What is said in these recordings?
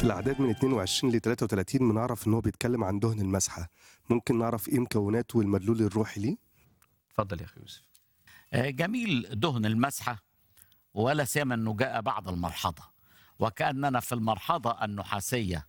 في الأعداد من 22 ل 33 بنعرف إن هو بيتكلم عن دهن المسحة ممكن نعرف إيه مكوناته والمدلول الروحي ليه؟ اتفضل يا اخي يوسف آه، جميل دهن المسحة ولا سيما أنه جاء بعد المرحضة وكأننا في المرحضة النحاسية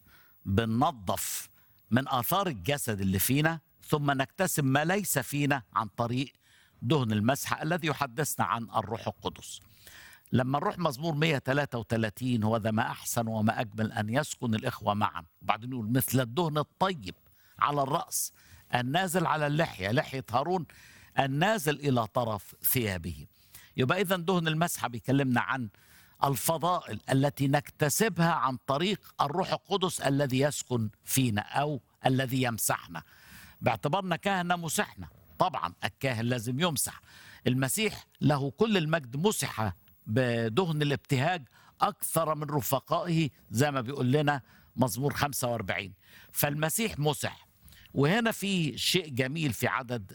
بننظف من آثار الجسد اللي فينا ثم نكتسب ما ليس فينا عن طريق دهن المسحة الذي يحدثنا عن الروح القدس لما نروح مزمور 133 هو ذا ما أحسن وما أجمل أن يسكن الإخوة معا وبعدين يقول مثل الدهن الطيب على الرأس النازل على اللحية لحية هارون النازل إلى طرف ثيابه يبقى إذا دهن المسحة بيكلمنا عن الفضائل التي نكتسبها عن طريق الروح القدس الذي يسكن فينا أو الذي يمسحنا باعتبارنا كهنة مسحنا طبعا الكاهن لازم يمسح المسيح له كل المجد مسح بدهن الابتهاج أكثر من رفقائه زي ما بيقول لنا مزمور 45 فالمسيح مسح وهنا في شيء جميل في عدد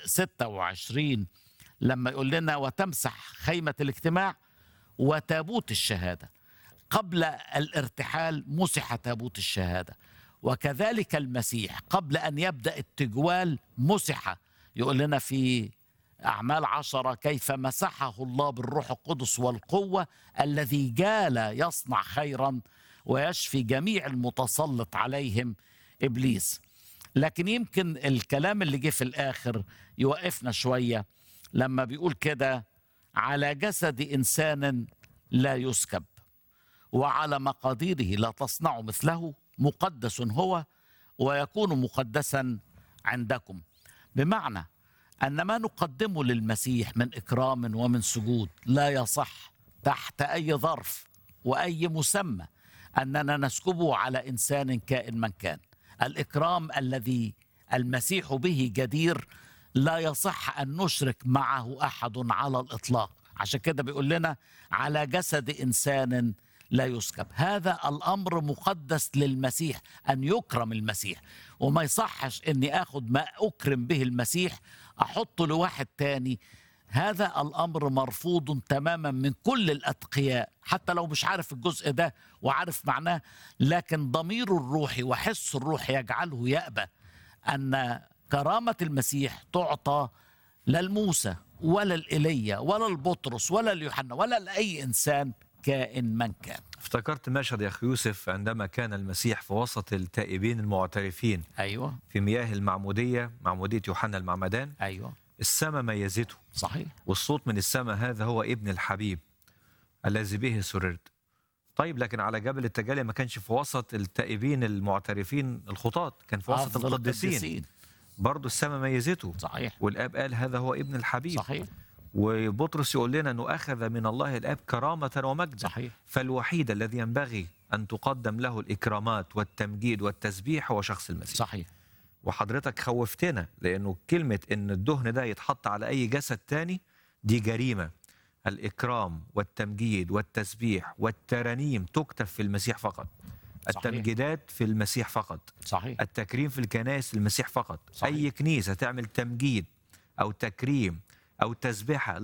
26 لما يقول لنا وتمسح خيمة الاجتماع وتابوت الشهادة قبل الارتحال مسح تابوت الشهادة وكذلك المسيح قبل أن يبدأ التجوال مسح يقول لنا في أعمال عشرة كيف مسحه الله بالروح القدس والقوة الذي جال يصنع خيرا ويشفي جميع المتسلط عليهم إبليس لكن يمكن الكلام اللي جه في الآخر يوقفنا شوية لما بيقول كده على جسد إنسان لا يسكب وعلى مقاديره لا تصنع مثله مقدس هو ويكون مقدسا عندكم بمعنى أن ما نقدمه للمسيح من إكرام ومن سجود لا يصح تحت أي ظرف وأي مسمى أننا نسكبه على إنسان كائن من كان الإكرام الذي المسيح به جدير لا يصح أن نشرك معه أحد على الإطلاق عشان كده بيقول لنا على جسد إنسان لا يسكب هذا الأمر مقدس للمسيح أن يكرم المسيح وما يصحش أني أخذ ما أكرم به المسيح أحطه لواحد تاني هذا الأمر مرفوض تماما من كل الأتقياء حتى لو مش عارف الجزء ده وعارف معناه لكن ضميره الروحي وحس الروح يجعله يأبى أن كرامة المسيح تعطى لا لموسى ولا لإيليا ولا لبطرس ولا ليوحنا ولا لأي إنسان كائن من كان افتكرت مشهد يا اخي يوسف عندما كان المسيح في وسط التائبين المعترفين أيوة في مياه المعمودية معمودية يوحنا المعمدان أيوة السماء ميزته صحيح والصوت من السماء هذا هو ابن الحبيب الذي به سررت طيب لكن على جبل التجلي ما كانش في وسط التائبين المعترفين الخطاة كان في وسط أفضل القديسين القديسين. برضه السماء ميزته صحيح والاب قال هذا هو ابن الحبيب صحيح وبطرس يقول لنا انه اخذ من الله الاب كرامه ومجدا صحيح فالوحيد الذي ينبغي ان تقدم له الاكرامات والتمجيد والتسبيح هو شخص المسيح صحيح وحضرتك خوفتنا لانه كلمه ان الدهن ده يتحط على اي جسد تاني دي جريمه الاكرام والتمجيد والتسبيح والترانيم تكتب في المسيح فقط صحيح. التمجيدات في المسيح فقط صحيح التكريم في الكنائس للمسيح فقط صحيح. اي كنيسه تعمل تمجيد او تكريم او تسبيحه